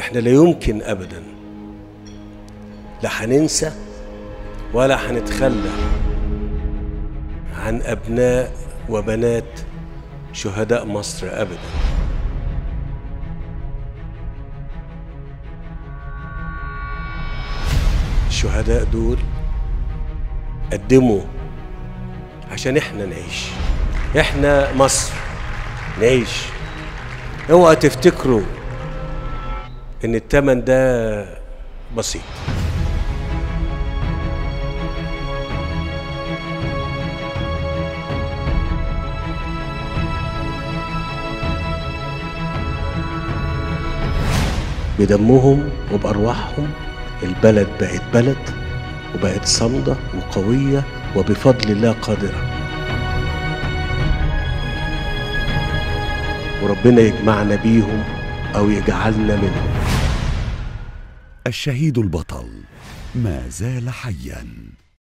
احنا لا يمكن ابدا لا هننسى ولا هنتخلى عن ابناء وبنات شهداء مصر ابدا الشهداء دول قدموا عشان احنا نعيش احنا مصر نعيش اوعى تفتكروا ان التمن ده بسيط بدمهم وبأرواحهم البلد بقت بلد وبقت صامدة وقوية وبفضل الله قادرة وربنا يجمعنا بيهم أو يجعلنا منهم الشهيد البطل ما زال حيا